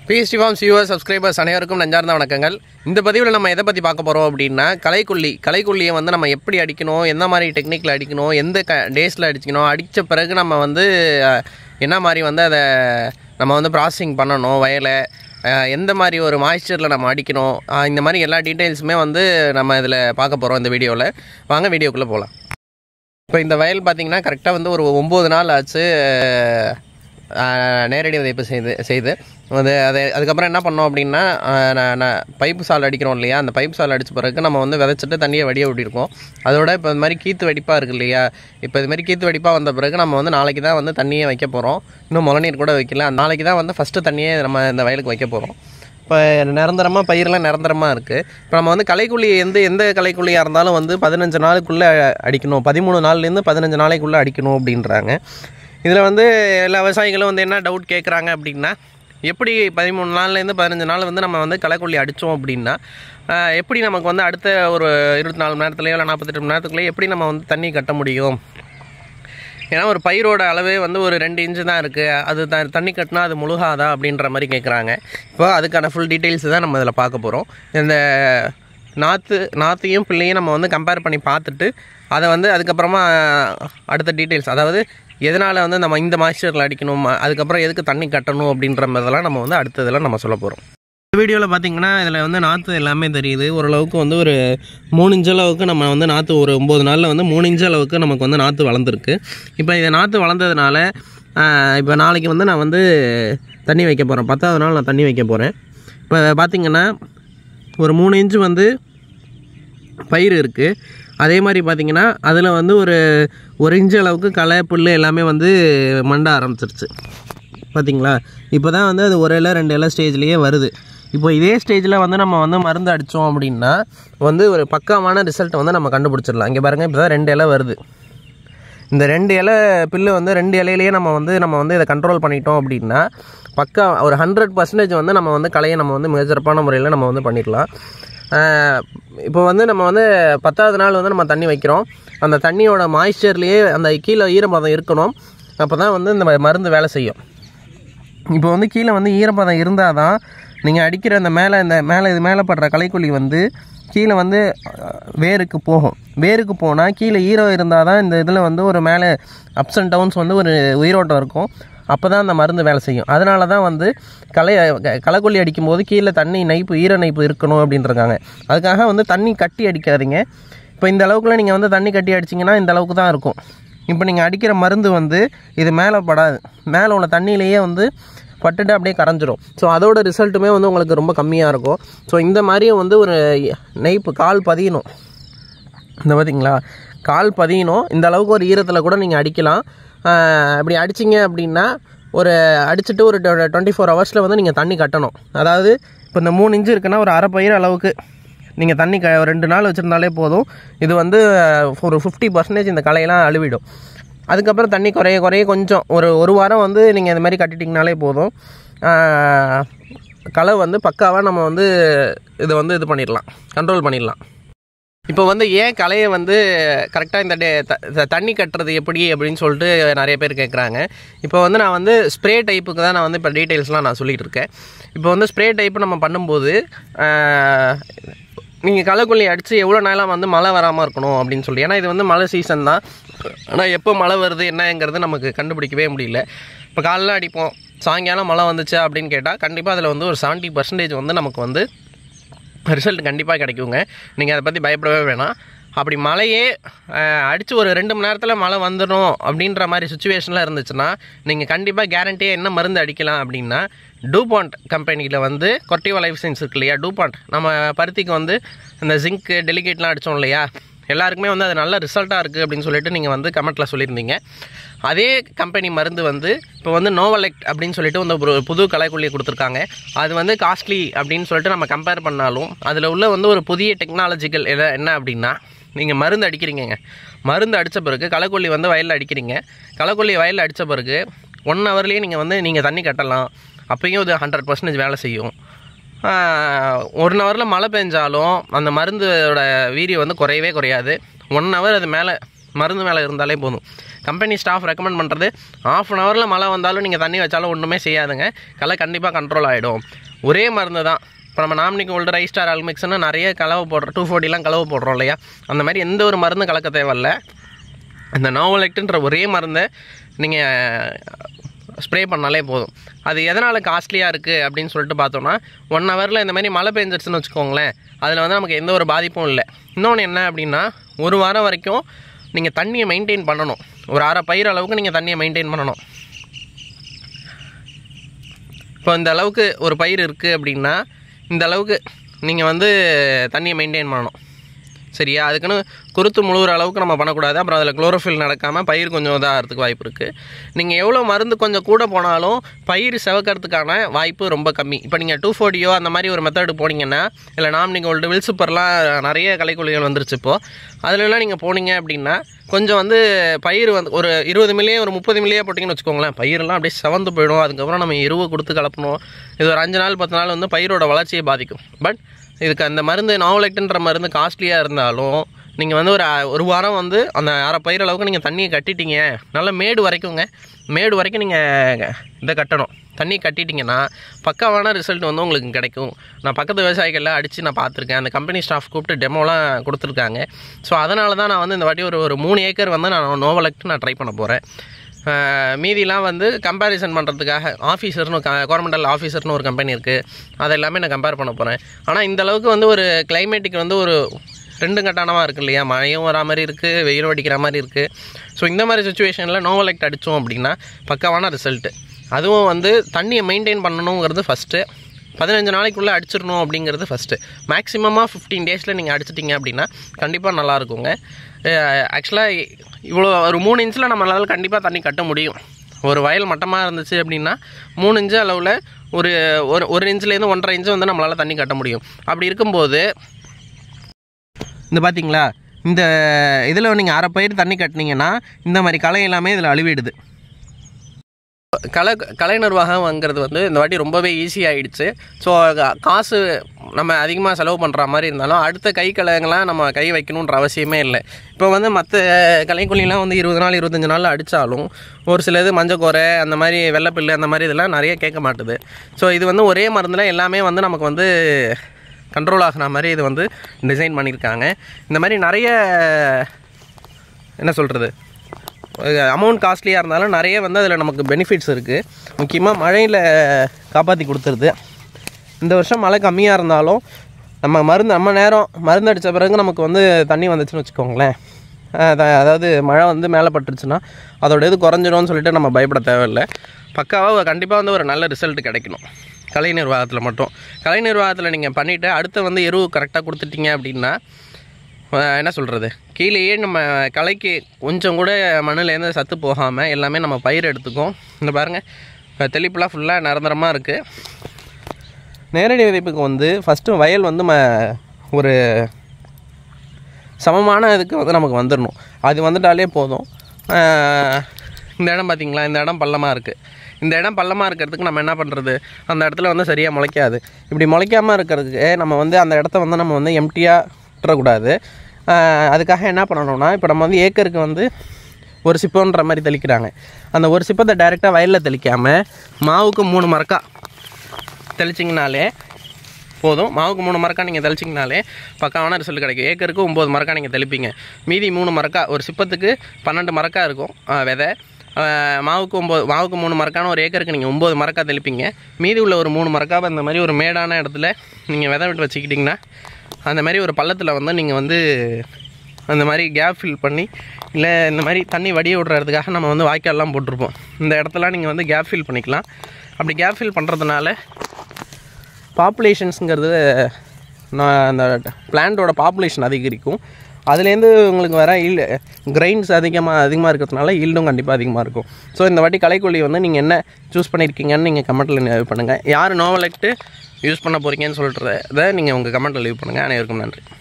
BST forms US subscribers அனைவருக்கும் நெஞ்சார்ந்த வணக்கங்கள் இந்த பதிவில் நம்ம எதை பற்றி பார்க்க போகிறோம் அப்படின்னா களைக்கொல்லி களைக்கொல்லியை வந்து நம்ம எப்படி அடிக்கணும் எந்த மாதிரி டெக்னிக்கில் அடிக்கணும் எந்த க டேஸில் அடிக்கணும் அடித்த பிறகு நம்ம வந்து அஹ், என்ன மாதிரி வந்து அதை நம்ம வந்து ப்ராசஸிங் பண்ணணும் வயலை அஹ், எந்த மாதிரி ஒரு மாய்ஸ்சரில் நம்ம அடிக்கணும் அஹ், இந்த மாதிரி எல்லா டீட்டெயில்ஸுமே வந்து நம்ம இதில் பார்க்க போகிறோம் இந்த வீடியோவில் வாங்க வீடியோக்குள்ளே போகலாம் இப்போ இந்த வயல் பார்த்தீங்கன்னா கரெக்டாக வந்து ஒரு ஒம்பது நாள் ஆச்சு ஆஹ், நேரடி விதைப்பு செய்து செய்து அது அது அதுக்கப்புறம் என்ன பண்ணோம் அப்படின்னா ஆஹ், நான் நான் பைப்பு சால் அடிக்கிறோம் இல்லையா அந்த பைப்பு சால் அடித்த பிறகு நம்ம வந்து விதைச்சிட்டு தண்ணியை வடிய விட்டிருக்கோம் அதோட இப்போ இந்த மாதிரி கீத்து வெடிப்பாக இருக்கு இல்லையா இப்போ இது மாதிரி கீத்து வெடிப்பாக வந்த பிறகு நம்ம வந்து நாளைக்கு தான் வந்து தண்ணியை வைக்க போகிறோம் இன்னும் முளநீர் கூட வைக்கல நாளைக்கு தான் வந்து ஃபஸ்ட்டு தண்ணியே நம்ம இந்த வயலுக்கு வைக்க போகிறோம் இப்போ நிரந்தரமாக பயிரெலாம் நிரந்தரமாக இருக்குது இப்போ நம்ம வந்து களைக்குள்ளி எந்த எந்த களைக்குள்ளியாக இருந்தாலும் வந்து பதினஞ்சு நாளுக்குள்ளே அடிக்கணும் பதிமூணு நாள்லேருந்து பதினஞ்சு நாளைக்குள்ளே அடிக்கணும் அப்படின்றாங்க இதில் வந்து எல்லா விவசாயிகளும் வந்து என்ன டவுட் கேட்குறாங்க அப்படின்னா எப்படி பதிமூணு நாள்லேருந்து பதினஞ்சு நாள் வந்து நம்ம வந்து களைக்கொல்லி அடித்தோம் அப்படின்னா ஆஹ், எப்படி நமக்கு வந்து அடுத்த ஒரு இருபத்தி நாலு மணி நேரத்துலையோ இல்லை நாற்பத்தெட்டு மணி நேரத்துக்குள்ளேயோ எப்படி நம்ம வந்து தண்ணி கட்ட முடியும் ஏன்னா ஒரு பயிரோட அளவே வந்து ஒரு ரெண்டு இன்ச்சு தான் இருக்குது அது த தண்ணி கட்டினா அது முழுகாதா அப்படின்ற மாதிரி கேட்குறாங்க இப்போ அதுக்கான ஃபுல் டீட்டெயில்ஸ் தான் நம்ம இதில் பார்க்க போகிறோம் இந்த நாற்று நாற்றையும் பிள்ளையும் நம்ம வந்து கம்பேர் பண்ணி பார்த்துட்டு அதை வந்து அதுக்கப்புறமா அடுத்த டீட்டெயில்ஸ் அதாவது எதனால் வந்து நம்ம இந்த மாய்ஸ்சரில் அடிக்கணும் அதுக்கப்புறம் எதுக்கு தண்ணி கட்டணும் அப்படின்ற மாதிரிலாம் நம்ம வந்து அடுத்ததில் நம்ம சொல்ல போகிறோம் இந்த வீடியோவில் பார்த்தீங்கன்னா இதில் வந்து நாற்று எல்லாமே தெரியுது ஓரளவுக்கு வந்து ஒரு மூணு இன்ச் அளவுக்கு நம்ம வந்து நாற்று ஒரு ஒம்பது நாளில் வந்து மூணு இன்ச் அளவுக்கு நமக்கு வந்து நாற்று வளர்ந்துருக்கு இப்போ இந்த நாற்று வளர்ந்ததுனால ஆஹ், இப்போ நாளைக்கு வந்து நான் வந்து தண்ணி வைக்க போகிறேன் பத்தாவது நாள் நான் தண்ணி வைக்க போகிறேன் இப்போ பார்த்தீங்கன்னா ஒரு மூணு இன்ச்சு வந்து பயிர் இருக்குது அதே மாதிரி பார்த்தீங்கன்னா அதில் வந்து ஒரு ஒரு இன்ச்சு அளவுக்கு களை புல் எல்லாமே வந்து மண்ட ஆரம்பிச்சிருச்சு பார்த்தீங்களா இப்போ தான் வந்து அது ஒரு இலை ரெண்டு இலை ஸ்டேஜ்லேயே வருது இப்போ இதே ஸ்டேஜில் வந்து நம்ம வந்து மருந்து அடித்தோம் அப்படின்னா வந்து ஒரு பக்காவான ரிசல்ட் வந்து நம்ம கண்டுபிடிச்சிடலாம் இங்கே பாருங்கள் இப்போ தான் ரெண்டு இலை வருது இந்த ரெண்டு இலை பில்லு வந்து ரெண்டு இலையிலேயே நம்ம வந்து நம்ம வந்து இதை கண்ட்ரோல் பண்ணிட்டோம் அப்படின்னா பக்கா ஒரு ஹண்ட்ரட் பர்சன்டேஜ் வந்து நம்ம வந்து கலையை நம்ம வந்து மிகச்சிறப்பான முறையில் நம்ம வந்து பண்ணிடலாம் ஆஹ் இப்போ வந்து நம்ம வந்து பத்தாவது நாள் வந்து நம்ம தண்ணி வைக்கிறோம் அந்த தண்ணியோட மாய்ஸ்சர்லேயே அந்த கீழே ஈரப்பதம் இருக்கணும் அப்போ தான் வந்து இந்த மருந்து வேலை செய்யும் இப்போ வந்து கீழே வந்து ஈரப்பதம் இருந்தால் தான் நீங்கள் அடிக்கிற அந்த மேலே இந்த மேலே இது மேலே படுற களைக்கொல்லி வந்து கீழே வந்து அஹ், வேருக்கு போகும் வேருக்கு போனால் கீழே ஈரம் இருந்தால் தான் இந்த இதில் வந்து ஒரு மேலே அப்ஸ் அண்ட் டவுன்ஸ் வந்து ஒரு உயிரோட்டம் இருக்கும் அப்போ தான் அந்த மருந்து வேலை செய்யும் அதனால தான் வந்து களை க- களைக்கொல்லி அடிக்கும்போது கீழே தண்ணி நைப்பு ஈர நைப்பு இருக்கணும் அப்படின்றாங்க அதுக்காக வந்து தண்ணி கட்டி அடிக்காதீங்க இப்போ இந்த அளவுக்குலாம் நீங்கள் வந்து தண்ணி கட்டி அடிச்சிங்கன்னா இந்த அளவுக்கு தான் இருக்கும் இப்போ நீங்கள் அடிக்கிற மருந்து வந்து இது மேலே படாது மேலே உள்ள தண்ணியிலேயே வந்து பட்டுட்டு அப்படியே கரைஞ்சிரும் ஸோ அதோட ரிசல்ட்டுமே வந்து உங்களுக்கு ரொம்ப கம்மியாக இருக்கும் ஸோ இந்த மாதிரியும் வந்து ஒரு நெய்ப்பு கால் பதியணும் இந்த பார்த்தீங்களா கால் பதியணும் இந்த அளவுக்கு ஒரு ஈரத்தில் கூட நீங்கள் அடிக்கலாம் ஆஹ் அப்படி அடிச்சிங்க அப்படின்னா ஒரு அடிச்சுட்டு ஒரு டுவெண்ட்டி ஃபோர் ஹவர்ஸில் வந்து நீங்கள் தண்ணி கட்டணும் அதாவது இப்போ இந்த மூணு இன்ச்சு இருக்குன்னா ஒரு அரை பயிர் அளவுக்கு நீங்கள் தண்ணி க ரெண்டு நாள் வச்சுருந்தாலே போதும் இது வந்து ஆஹ், ஒரு ஃபிஃப்டி பர்சன்டேஜ் இந்த களையெல்லாம் அழுவிடும் அதுக்கப்புறம் தண்ணி குறைய குறைய கொஞ்சம் ஒரு ஒரு வாரம் வந்து நீங்கள் இந்த மாதிரி கட்டிட்டிங்கனாலே போதும் ஆஹ், களை வந்து பக்காவாக நம்ம வந்து இதை வந்து இது பண்ணிடலாம் கண்ட்ரோல் பண்ணிடலாம் இப்போ வந்து ஏன் கலையை வந்து கரெக்டாக இந்த டே- த- த- தண்ணி கட்டுறது எப்படி அப்படின்னு சொல்லிட்டு நிறைய பேர் கேட்குறாங்க இப்போ வந்து நான் வந்து ஸ்ப்ரே டைப்புக்கு தான் நான் வந்து இப்போ டீட்டெயில்ஸ்லாம் நான் சொல்லிட்டு இருக்கேன் இப்போ வந்து ஸ்ப்ரே டைப் நம்ம பண்ணும்போது நீங்கள் களைக்கொல்லி அடித்து எவ்வளோ நாளாக வந்து மழை வராமல் இருக்கணும் அப்படின்னு சொல்லி ஏன்னா இது வந்து மழை சீசன் தான் ஆனால் எப்போ மழை வருது என்னங்கிறது நமக்கு கண்டுபிடிக்கவே முடியல இப்போ காலைல அடிப்போம் சாயங்காலம் மழை வந்துச்சு அப்படின்னு கேட்டால் கண்டிப்பாக அதில் வந்து ஒரு செவன்ட்டி பர்சன்டேஜ் வந்து நமக்கு வந்து ரிசல்ட் கண்டிப்பாக கிடைக்குங்க நீங்கள் அதை பற்றி பயப்படவே வேணாம் அப்படி மழையே அடித்து ஒரு ரெண்டு மணி நேரத்தில் மழை வந்துடும் அப்படின்ற மாதிரி சுச்சுவேஷனில் இருந்துச்சுன்னா நீங்கள் கண்டிப்பாக கேரண்டியாக என்ன மருந்து அடிக்கலாம் அப்படின்னா டூபாண்ட் கம்பெனியில் வந்து கொர்டிவா லைஃப் சயின்ஸ் இருக்கு இல்லையா டூபாண்ட் நம்ம பருத்திக்கு வந்து இந்த ஜிங்க்கு டெலிகேட்லாம் அடித்தோம் இல்லையா எல்லாருக்குமே வந்து அது நல்ல ரிசல்ட்டாக இருக்குது அப்படின்னு சொல்லிட்டு நீங்கள் வந்து கமெண்ட்டில் சொல்லியிருந்தீங்க அதே கம்பெனி மருந்து வந்து இப்போ வந்து நோவலெக்ட் அப்படின்னு சொல்லிட்டு வந்து ஒரு புது கலைக்கொல்லி கொடுத்துருக்காங்க அது வந்து காஸ்ட்லி அப்படின்னு சொல்லிட்டு நம்ம கம்பேர் பண்ணாலும் அதில் உள்ள வந்து ஒரு புதிய டெக்னாலஜிக்கல் எதை என்ன அப்படின்னா நீங்கள் மருந்து அடிக்கிறீங்கங்க மருந்து அடித்த பிறகு களைக்கொல்லி வந்து வயலில் அடிக்கிறீங்க களைக்கொல்லி வயலில் அடித்த பிறகு ஒன் ஹவர்லேயே நீங்கள் வந்து நீங்கள் தண்ணி கட்டலாம் அப்பயும் இது ஹண்ட்ரட் பர்சன்டேஜ் வேலை செய்யும் ஒன் ஹவரில் மழை பெஞ்சாலும் அந்த மருந்தோட வீரியம் வந்து குறையவே குறையாது ஒன் ஹவர் அது மேலே மருந்து மேலே இருந்தாலே போதும் கம்பெனி ஸ்டாஃப் ரெக்கமெண்ட் பண்ணுறது ஆஃப் அன் ஹவரில் மழை வந்தாலும் நீங்கள் தண்ணி வச்சாலும் ஒன்றுமே செய்யாதுங்க களை கண்டிப்பாக கண்ட்ரோல் ஆகிடும் ஒரே மருந்து தான் இப்போ நம்ம நாமினிக்கு ஓல்டு ரைஸ் ஸ்டார் அல்மிக்ஸ்னு நிறைய கலவை போடுறோம் டூ ஃபோர்ட்டிலாம் கலவை போடுறோம் இல்லையா அந்த மாதிரி எந்த ஒரு மருந்தும் கலக்க தேவையில்ல இந்த நோவலெக்ட்ன்ற ஒரே மருந்தை நீங்கள் ஸ்ப்ரே பண்ணாலே போதும் அது எதனால் காஸ்ட்லியாக இருக்குது அப்படின்னு சொல்லிட்டு பார்த்தோன்னா ஒன் ஹவரில் இந்த மாதிரி மழை பெஞ்சிருச்சுன்னு வச்சுக்கோங்களேன் அதில் வந்து நமக்கு எந்த ஒரு பாதிப்பும் இல்லை இன்னொன்று என்ன அப்படின்னா ஒரு வாரம் வரைக்கும் நீங்கள் தண்ணியை மெயின்டைன் பண்ணணும் ஒரு அரை பயிர் அளவுக்கு நீங்கள் தண்ணியை மெயின்டைன் பண்ணணும் இப்போ இந்த அளவுக்கு ஒரு பயிர் இருக்குது அப்படின்னா இந்த அளவுக்கு நீங்கள் வந்து தண்ணியை மெயின்டைன் பண்ணணும் சரியா அதுக்குன்னு குருத்து முழுகிற அளவுக்கு நம்ம பண்ணக்கூடாது அப்புறம் அதில் குளோரோஃபில் நடக்காமல் பயிர் கொஞ்சம் இதாகிறதுக்கு வாய்ப்பு இருக்குது நீங்கள் எவ்வளோ மருந்து கொஞ்சம் கூட போனாலும் பயிர் செவக்கிறதுக்கான வாய்ப்பு ரொம்ப கம்மி இப்போ நீங்கள் டூ ஃபோர்டியோ அந்த மாதிரி ஒரு மெத்தடு போனீங்கன்னா இல்லை நாமினி கோல்டு வில் சூப்பர்லாம் நிறைய கலைக்குழிகள் வந்துருச்சு இப்போது அதுலலாம் நீங்கள் போனீங்க அப்படின்னா கொஞ்சம் வந்து பயிர் வந்து ஒரு இருபது மில்லியே ஒரு முப்பது மில்லியே போட்டிங்கன்னு வச்சுக்கோங்களேன் பயிரெல்லாம் அப்படியே செவந்து போயிடும் அதுக்கப்புறம் நம்ம எருவை கொடுத்து கலப்பணும் இது ஒரு அஞ்சு நாள் பத்து நாள் வந்து பயிரோட வளர்ச்சியை பாதிக்கும் பட் இதுக்கு அந்த மருந்து நாவலெக்ட்ன்ற மருந்து காஸ்ட்லியாக இருந்தாலும் நீங்கள் வந்து ஒரு அ- ஒரு வாரம் வந்து அந்த அரை பயிர் அளவுக்கு நீங்கள் தண்ணியை கட்டிட்டீங்க நல்ல மேடு வரைக்குங்க மேடு வரைக்கும் நீங்கள் இதை கட்டணும் தண்ணி கட்டிட்டீங்கன்னா பக்காவான ரிசல்ட் வந்து உங்களுக்கு கிடைக்கும் நான் பக்கத்து விவசாயிகள்லாம் அடித்து நான் பார்த்துருக்கேன் அந்த கம்பெனி ஸ்டாஃப் கூப்பிட்டு டெமோலாம் கொடுத்துருக்காங்க ஸோ அதனால தான் நான் வந்து இந்த வாட்டி ஒரு ஒரு மூணு ஏக்கர் வந்து நான் நோவலெக்ட் நான் ட்ரை பண்ண போகிறேன் மீதிலாம் வந்து கம்பேரிசன் பண்ணுறதுக்காக ஆஃபீஸர்னு கவர்மெண்டல் ஆஃபீஸர்னு ஒரு கம்பெனி இருக்குது அது எல்லாமே நான் கம்பேர் பண்ண போகிறேன் ஆனால் இந்த அளவுக்கு வந்து ஒரு கிளைமேட்டுக்கு வந்து ஒரு ரெண்டு கட்டானமாக இருக்குது இல்லையா மழையும் வரா மாதிரி இருக்குது வெயிலும் அடிக்கிற மாதிரி இருக்குது ஸோ இந்த மாதிரி சுச்சுவேஷனில் நோவலெக்ட் அடித்தோம் அப்படின்னா பக்காவான ரிசல்ட்டு அதுவும் வந்து தண்ணியை மெயின்டைன் பண்ணணுங்கிறது ஃபஸ்ட்டு பதினஞ்சு நாளைக்குள்ளே அடிச்சிடணும் அப்படிங்கிறது ஃபஸ்ட்டு மேக்ஸிமமாக ஃபிஃப்டீன் டேஸில் நீங்கள் அடிச்சிட்டிங்க அப்படின்னா கண்டிப்பாக நல்லா இருக்குங்க ஆக்சுவலாக இவ்வளோ ஒரு மூணு இன்ச்சில் நம்மளால கண்டிப்பாக தண்ணி கட்ட முடியும் ஒரு வயல் மட்டமாக இருந்துச்சு அப்படின்னா மூணு இன்ச்சு அளவில் ஒரு ஒரு ஒரு இன்ச்லேருந்து ஒன்றரை இன்ச்சு வந்து நம்மளால் தண்ணி கட்ட முடியும் அப்படி இருக்கும்போது இந்த பார்த்தீங்களா இந்த இதில் நீங்கள் அரை பயிர் தண்ணி கட்டினீங்கன்னா இந்த மாதிரி களை எல்லாமே இதில் அழுவிடுது கலை கலை நிர்வாகம்ங்கிறது வந்து இந்த வாட்டி ரொம்பவே ஈஸி ஆயிடுச்சு ஸோ காசு நம்ம அதிகமாக செலவு பண்ணுற மாதிரி இருந்தாலும் அடுத்த கை கலைங்களாம் நம்ம கை வைக்கணுன்ற அவசியமே இல்லை இப்போ வந்து மற்ற கலைக்குழிலாம் வந்து இருபது நாள் இருபத்தஞ்சு நாள் அடித்தாலும் ஒரு சில இது மஞ்சக்கோரை அந்த மாதிரி வெள்ளைப்பில்லு அந்த மாதிரி இதெல்லாம் நிறைய கேட்க மாட்டுது ஸோ இது வந்து ஒரே மருந்தில் எல்லாமே வந்து நமக்கு வந்து கண்ட்ரோல் ஆகிற மாதிரி இது வந்து டிசைன் பண்ணியிருக்காங்க இந்த மாதிரி நிறைய என்ன சொல்கிறது அமௌண்ட் காஸ்ட்லியாக இருந்தாலும் நிறைய வந்து அதில் நமக்கு பெனிஃபிட்ஸ் இருக்குது முக்கியமாக மழையில் காப்பாற்றி கொடுத்துருது இந்த வருஷம் மழை கம்மியாக இருந்தாலும் நம்ம மருந்து நம்ம நேரம் மருந்து அடித்த பிறகு நமக்கு வந்து தண்ணி வந்துச்சுன்னு வச்சுக்கோங்களேன் அத- அதாவது மழை வந்து மேலே பட்டுருச்சுன்னா அதோட இது குறைஞ்சிரும்னு சொல்லிட்டு நம்ம பயப்பட தேவையில்லை பக்காவாக கண்டிப்பாக வந்து ஒரு நல்ல ரிசல்ட் கிடைக்கணும் கலை நிர்வாகத்தில் மட்டும் கலை நிர்வாகத்தில் நீங்கள் பண்ணிவிட்டு அடுத்து வந்து எருவு கரெக்டாக கொடுத்துட்டீங்க அப்படின்னா அஹ் என்ன சொல்கிறது கீழேயே நம்ம களைக்கு கொஞ்சம் கூட மண்ணுலேருந்து சத்து போகாமல் எல்லாமே நம்ம பயிர் எடுத்துக்கும் இந்த பாருங்கள் தெளிப்புலாம் ஃபுல்லாக நிரந்தரமாக இருக்குது நேரடி விதைப்புக்கு வந்து ஃபஸ்ட்டு வயல் வந்து ம ஒரு சமமான இதுக்கு வந்து நமக்கு வந்துடணும் அது வந்துட்டாலே போதும் அஹ் இந்த இடம் பார்த்தீங்களா இந்த இடம் பள்ளமாக இருக்குது இந்த இடம் பள்ளமாக இருக்கிறதுக்கு நம்ம என்ன பண்ணுறது அந்த இடத்துல வந்து சரியாக முளைக்காது இப்படி முளைக்காமல் இருக்கிறதுக்கு நம்ம வந்து அந்த இடத்த வந்து நம்ம வந்து எம்டியாக விட்டுறக்கூடாது அஹ் அதுக்காக என்ன பண்ணணும்னா இப்போ நம்ம வந்து ஏக்கருக்கு வந்து ஒரு சிப்பன்ற மாதிரி தெளிக்கிறாங்க அந்த ஒரு சிப்பத்தை டைரெக்டாக வயலில் தெளிக்காமல் மாவுக்கு மூணு மரக்கா தெளிச்சிங்கனாலே போதும் மாவுக்கு மூணு மரக்கா நீங்கள் தெளிச்சிங்கனாலே பக்காவான ரிசல்ட் கிடைக்கும் ஏக்கருக்கு ஒம்பது மரக்கா நீங்கள் தெளிப்பீங்க மீதி மூணு மரக்கா ஒரு சிப்பத்துக்கு பன்னெண்டு மரக்கா இருக்கும் ஆ, விதை ஆ, மாவுக்கு ஒம்பது மாவுக்கு மூணு மரக்கான ஒரு ஏக்கருக்கு நீங்கள் ஒம்பது மரக்கா தெளிப்பீங்க மீதி உள்ள ஒரு மூணு மரக்காவை இந்த மாதிரி ஒரு மேடான இடத்துல நீங்கள் விதை விட்டு வச்சுக்கிட்டிங்கன்னா அந்த மாதிரி ஒரு பள்ளத்தில் வந்து நீங்கள் வந்து அந்த மாதிரி கேப் ஃபில் பண்ணி இல்லை இந்த மாதிரி தண்ணி வடிய விடுறதுக்காக நம்ம வந்து வாய்க்கால்லாம் போட்டிருப்போம் இந்த இடத்துல நீங்கள் வந்து கேப் ஃபில் பண்ணிக்கலாம் அப்படி கேப் ஃபில் பண்ணுறதுனால பாப்புலேஷன்ஸுங்கிறது நான் அந்த பிளான்ட்டோட பாப்புலேஷன் அதிகரிக்கும் அதுலேருந்து உங்களுக்கு வர ஈல்டு கிரைன்ஸ் அதிகமாக அதிகமாக இருக்கிறதுனால ஈல்டும் கண்டிப்பாக அதிகமாக இருக்கும் ஸோ இந்த வாட்டி கலைக்கொல்லி வந்து நீங்கள் என்ன சூஸ் பண்ணியிருக்கீங்கன்னு நீங்கள் கமெண்ட்டில் லீவ் பண்ணுங்கள் யார் நோவலெக்ட்டு யூஸ் பண்ண போகிறீங்கன்னு சொல்கிறத நீங்கள் உங்கள் கமெண்ட்டில் லீவ் பண்ணுங்கள் அனைவருக்கும் நன்றி